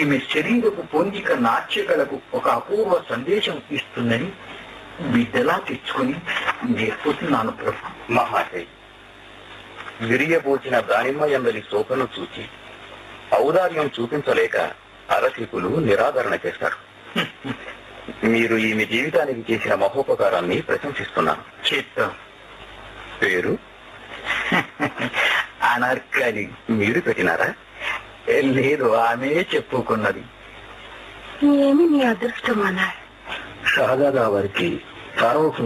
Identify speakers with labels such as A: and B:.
A: ఈమె శరీరపు పొందిక నాట్యకలకు ఒక అపూర్వ సందేశం ఇస్తుందని బిడ్డలా తెచ్చుకుని నేర్పుతున్నాను ప్రభు
B: మహాశయ విరియబోచిన దానిమ్మ ఎందలి శోకను చూచి ఔదార్యం చూపించలేక అరసికులు నిరాదరణ చేస్తారు మీరు ఈమె జీవితానికి చేసిన మహోపకారాన్ని ప్రశంసిస్తున్నాను
A: చిత్తం
B: పేరు
A: అనర్కలి
B: మీరు పెట్టినారా
A: లేదు ఆమె చెప్పుకున్నది
C: ఏమి నీ అదృష్టం అన్నాడు
A: షహజాదా వారికి సార్వభౌమ